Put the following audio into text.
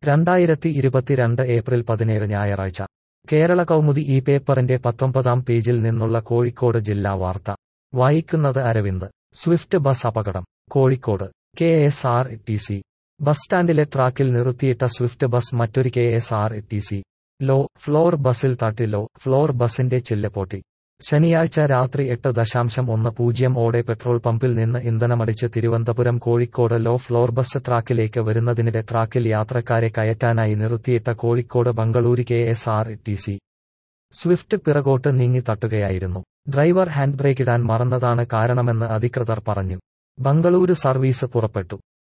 രണ്ടായിരത്തി ഇരുപത്തിരണ്ട് ഏപ്രിൽ പതിനേഴ് ഞായറാഴ്ച കേരള കൗമുദി ഈ പേപ്പറിന്റെ പത്തൊമ്പതാം പേജിൽ നിന്നുള്ള കോഴിക്കോട് ജില്ലാ വാർത്ത വായിക്കുന്നത് അരവിന്ദ് സ്വിഫ്റ്റ് ബസ് അപകടം Kozhikode K S R T C bus സ്റ്റാൻഡിലെ ട്രാക്കിൽ നിർത്തിയിട്ട സ്വിഫ്റ്റ് ബസ് മറ്റൊരു K S R T C low floor ബസിൽ തട്ടി ലോ ഫ്ലോർ ബസിന്റെ ചില്ല് പൊട്ടി ശനിയാഴ്ച രാത്രി എട്ട് ദശാംശം ഒന്ന് പൂജ്യം ഓടെ പെട്രോൾ പമ്പിൽ നിന്ന് ഇന്ധനമടിച്ച് Thiruvananthapuram Kozhikode low floor bus ട്രാക്കിലേക്ക് വരുന്നതിനിടെ ട്രാക്കിൽ യാത്രക്കാരെ കയറ്റാനായി നിർത്തിയിട്ട Kozhikode Bengaluru K S R T C Swift പിറകോട്ട് നീങ്ങി തട്ടുകയായിരുന്നു ഡ്രൈവർ ഹാൻഡ് ബ്രേക്കിടാൻ മറന്നതാണ് കാരണമെന്ന് അധികൃതർ പറഞ്ഞു ബംഗളൂരു സർവീസ് പുറപ്പെട്ടു